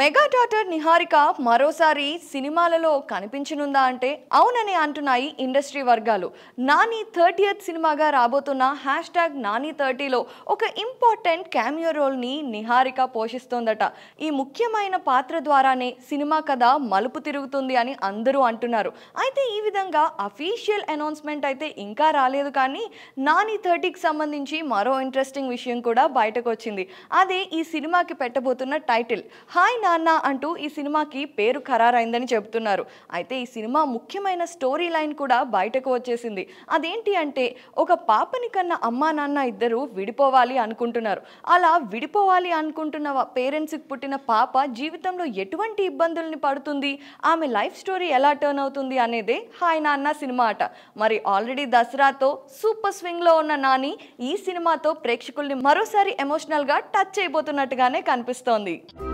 mega daughter Niharika మరోసారి సినిమాలలో కనిపించనుందా అంటే అవునని అంటున్నాయి ఇండస్ట్రీ వర్గాలు నాని థర్టీయత్ సినిమాగా రాబోతున్న హ్యాష్ ట్యాగ్ నాని థర్టీలో ఒక ఇంపార్టెంట్ క్యామియో రోల్ని నిహారిక పోషిస్తోందట ఈ ముఖ్యమైన పాత్ర ద్వారానే సినిమా కథ మలుపు తిరుగుతుంది అని అందరూ అంటున్నారు అయితే ఈ విధంగా అఫీషియల్ అనౌన్స్మెంట్ అయితే ఇంకా రాలేదు కానీ నాని థర్టీకి సంబంధించి మరో ఇంట్రెస్టింగ్ విషయం కూడా బయటకు వచ్చింది అదే ఈ సినిమాకి పెట్టబోతున్న టైటిల్ హాయ్ నాన్న అంటూ ఈ సినిమాకి పేరు ఖరారైందని చెబుతున్నారు అయితే ఈ సినిమా ముఖ్యమైన స్టోరీ లైన్ కూడా బయటకు వచ్చేసింది అదేంటి అంటే ఒక పాపని కన్నా అమ్మా నాన్న ఇద్దరు విడిపోవాలి అనుకుంటున్నారు అలా విడిపోవాలి అనుకుంటున్న పేరెంట్స్కి పుట్టిన పాప జీవితంలో ఎటువంటి ఇబ్బందుల్ని పడుతుంది ఆమె లైఫ్ స్టోరీ ఎలా టర్న్ అవుతుంది అనేదే హాయ్ నాన్న సినిమా అట మరి ఆల్రెడీ దసరాతో సూపర్ స్వింగ్లో ఉన్న నాని ఈ సినిమాతో ప్రేక్షకుల్ని మరోసారి ఎమోషనల్గా టచ్ చేయబోతున్నట్టుగానే కనిపిస్తోంది